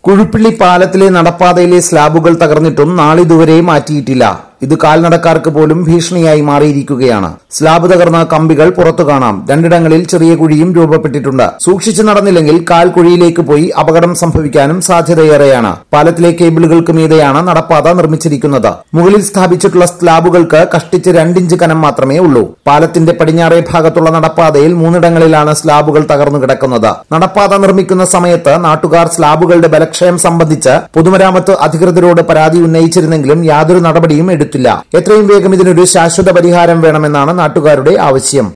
കുഴുപ്പിള്ളി പാലത്തിലെ നടപ്പാതയിലെ സ്ലാബുകൾ തകർന്നിട്ടും നാളിതുവരെ മാറ്റിയിട്ടില്ല ഇത് കാൽനടക്കാർക്ക് പോലും ഭീഷണിയായി മാറിയിരിക്കുകയാണ് സ്ലാബ് തകർന്ന കമ്പികൾ പുറത്തു കാണാം രണ്ടിടങ്ങളിൽ ചെറിയ കുഴിയും രൂപപ്പെട്ടിട്ടുണ്ട് സൂക്ഷിച്ചു നടന്നില്ലെങ്കിൽ കാൽ കുഴിയിലേക്ക് പോയി അപകടം സംഭവിക്കാനും സാധ്യതയേറെയാണ് പാലത്തിലെ കേബിളുകൾക്ക് മീതെയാണ് നടപ്പാത നിർമ്മിച്ചിരിക്കുന്നത് മുകളിൽ സ്ഥാപിച്ചിട്ടുള്ള സ്ലാബുകൾക്ക് കഷ്ടിച്ച് രണ്ടിഞ്ച് കനം മാത്രമേ ഉള്ളൂ പാലത്തിന്റെ പടിഞ്ഞാറേ ഭാഗത്തുള്ള നടപ്പാതയിൽ മൂന്നിടങ്ങളിലാണ് സ്ലാബുകൾ തകർന്നു കിടക്കുന്നത് നടപ്പാത നിർമ്മിക്കുന്ന സമയത്ത് നാട്ടുകാർ സ്ലാബുകളുടെ ബലക്ഷയം സംബന്ധിച്ച് പൊതുമരാമത്ത് അധികൃതരോട് പരാതി ഉന്നയിച്ചിരുന്നെങ്കിലും യാതൊരു നടപടിയും എടുത്തില്ല എത്രയും വേഗം ഇതിനൊരു ശാശ്വത പരിഹാരം വേണമെന്നാണ് നാട്ടുകാരുടെ ആവശ്യം